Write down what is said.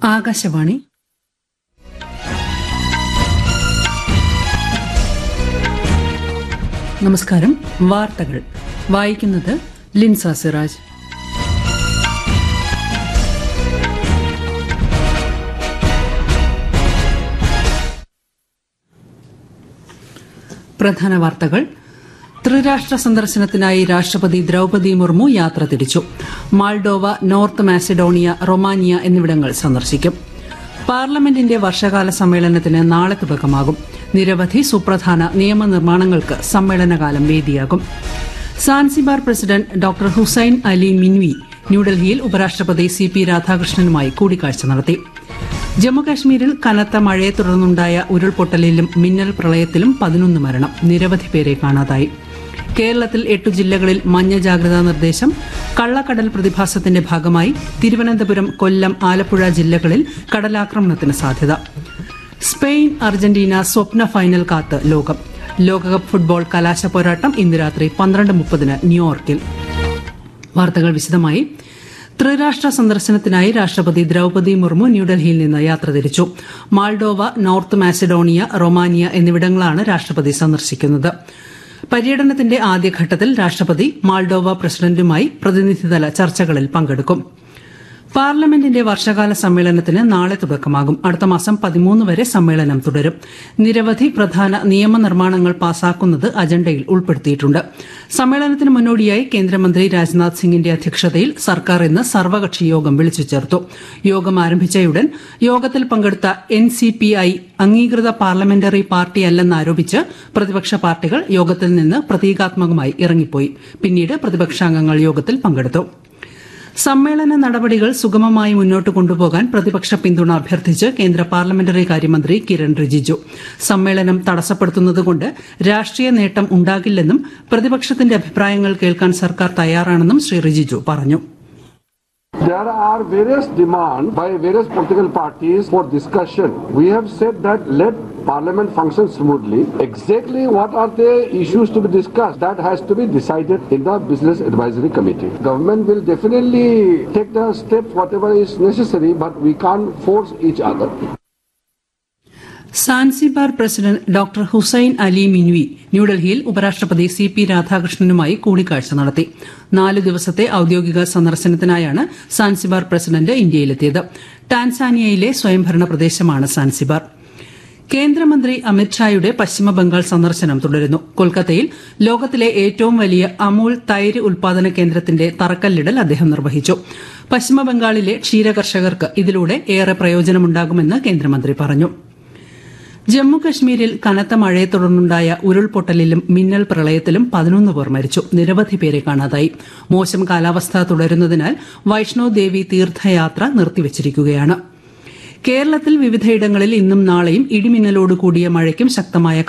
ആകാശവാണി നമസ്കാരം വാർത്തകൾ വായിക്കുന്നത് ലിൻസ സിറാജ് പ്രധാന വാർത്തകൾ ത്രിരാഷ്ട്ര സന്ദർശനത്തിനായി രാഷ്ട്രപതി ദ്രൌപതി മുർമു യാത്ര തിരിച്ചു മാൾഡോവ നോർത്ത് മാസിഡോണിയ റൊമാനിയ എന്നിവിടങ്ങൾ സന്ദർശിക്കും പാർലമെന്റിന്റെ വർഷകാല സമ്മേളനത്തിന് നാളെ തുടക്കമാകും നിരവധി സുപ്രധാന നിയമനിർമ്മാണങ്ങൾക്ക് സമ്മേളനകാലം വേദിയാകും Zanzibar president doctor Hussein Ali Mwinyi ന്യൂഡൽഹിയിൽ ഉപരാഷ്ട്രപതി സി പി രാധാകൃഷ്ണനുമായി കൂടിക്കാഴ്ച നടത്തി ജമ്മുകാശ്മീരിൽ കനത്ത മഴയെ തുടർന്നുണ്ടായ ഉരുൾപൊട്ടലിലും മിന്നൽ പ്രളയത്തിലും പതിനൊന്ന് മരണം നിരവധി പേരെ കാണാതായി കേരളത്തിൽ എട്ടു ജില്ലകളിൽ മഞ്ഞ ജാഗ്രതാ നിർദ്ദേശം കള്ളക്കടൽ പ്രതിഭാസത്തിന്റെ ഭാഗമായി തിരുവനന്തപുരം കൊല്ലം ആലപ്പുഴ ജില്ലകളിൽ കടലാക്രമണത്തിന് സാധ്യത സ്പെയിൻ അർജന്റീന സ്വപ്ന ഫൈനൽ കാത്ത് ലോകം ലോകകപ്പ് ഫുട്ബോൾ കലാശ പോരാട്ടം ഇന്ന് രാത്രി പന്ത്രണ്ട് മുപ്പതിന് ന്യൂയോർക്കിൽ വാർത്തകൾ വിശദമായി ത്രിരാഷ്ട്ര സന്ദർശനത്തിനായി രാഷ്ട്രപതി ദ്രൌപതി മുർമു ന്യൂഡൽഹിയിൽ നിന്ന് യാത്ര തിരിച്ചു മാൾഡോവ നോർത്ത് മാസിഡോണിയ റൊമാനിയ എന്നിവിടങ്ങളാണ് രാഷ്ട്രപതി സന്ദർശിക്കുന്നത് പര്യടനത്തിന്റെ ആദ്യഘട്ടത്തിൽ രാഷ്ട്രപതി മാൾഡോവ പ്രസിഡന്റുമായി പ്രതിനിധിതല ചർച്ചകളിൽ പങ്കെടുക്കും പാർലമെന്റിന്റെ വർഷകാല സമ്മേളനത്തിന് നാളെ തുടക്കമാകും അടുത്ത മാസം പതിമൂന്ന് വരെ സമ്മേളനം തുടരും നിരവധി പ്രധാന നിയമനിർമ്മാണങ്ങൾ പാസാക്കുന്നത് അജണ്ടയിൽ ഉൾപ്പെടുത്തിയിട്ടുണ്ട് സമ്മേളനത്തിന് മുന്നോടിയായി കേന്ദ്രമന്ത്രി രാജ്നാഥ് സിംഗിന്റെ അധ്യക്ഷതയിൽ സർക്കാർ ഇന്ന് സർവകക്ഷി യോഗം വിളിച്ചു ചേർത്തു യോഗം ആരംഭിച്ചയുടൻ യോഗത്തിൽ പങ്കെടുത്ത എൻ സി പി ഐ അംഗീകൃത പാർലമെന്ററി പാർട്ടിയല്ലെന്നാരോപിച്ച് പ്രതിപക്ഷ പാർട്ടികൾ യോഗത്തിൽ നിന്ന് പ്രതീകാത്മകമായി ഇറങ്ങിപ്പോയി പിന്നീട് പ്രതിപക്ഷാംഗങ്ങൾ യോഗത്തിൽ പങ്കെടുത്തു സമ്മേളന നടപടികൾ സുഗമമായി മുന്നോട്ട് കൊണ്ടുപോകാൻ പ്രതിപക്ഷ പിന്തുണ അഭ്യർത്ഥിച്ച് കേന്ദ്ര പാർലമെന്ററി കാര്യമന്ത്രി കിരൺ റിജിജു സമ്മേളനം തടസ്സപ്പെടുത്തുന്നതുകൊണ്ട് രാഷ്ട്രീയ നേട്ടം ഉണ്ടാകില്ലെന്നും പ്രതിപക്ഷത്തിന്റെ അഭിപ്രായങ്ങൾ കേൾക്കാൻ സർക്കാർ തയ്യാറാണെന്നും ശ്രീ റിജിജു പറഞ്ഞു There are various demands by various political parties for discussion. We have said that let Parliament function smoothly. Exactly what are the issues to be discussed? That has to be decided in the Business Advisory Committee. Government will definitely take the steps whatever is necessary, but we can't force each other. Zanzibar president doctor Hussein Ali Mwinyi ന്യൂഡൽഹിയിൽ ഉപരാഷ്ട്രപതി C P രാധാകൃഷ്ണനുമായി കൂടിക്കാഴ്ച നടത്തി നാല് ദിവസത്തെ ഔദ്യോഗിക സന്ദർശനത്തിനായാണ് Zanzibar president ഇന്ത്യയിലെത്തിയത് ടാൻസാനിയയിലെ സ്വയംഭരണ പ്രദേശമാണ് Zanzibar കേന്ദ്രമന്ത്രി അമിത്ഷായുടെ പശ്ചിമബംഗാൾ സന്ദർശനം തുടരുന്നു കൊൽക്കത്തയിൽ ലോകത്തിലെ ഏറ്റവും വലിയ അമൂൽ തൈര് ഉൽപാദന കേന്ദ്രത്തിന്റെ തറക്കല്ലിടൽ അദ്ദേഹം നിർവഹിച്ചു പശ്ചിമബംഗാളിലെ ക്ഷീരകർഷകർക്ക് ഇതിലൂടെ ഏറെ പ്രയോജനമുണ്ടാകുമെന്ന് കേന്ദ്രമന്ത്രി പറഞ്ഞു ജമ്മുകശ്മീരിൽ കനത്ത മഴയെ തുടർന്നുണ്ടായ ഉരുൾപൊട്ടലിലും മിന്നൽ പ്രളയത്തിലും പതിനൊന്ന് പേർ മരിച്ചു നിരവധി പേരെ കാണാതായി മോശം കാലാവസ്ഥ തുടരുന്നതിനാൽ വൈഷ്ണോ ദേവി തീർത്ഥയാത്ര നിർത്തിവച്ചിരിക്കുകയാണ് കേരളത്തിൽ വിവിധയിടങ്ങളിൽ ഇന്നും നാളെയും ഇടിമിന്നലോട് കൂടിയ മഴയ്ക്കും ശക്തമായ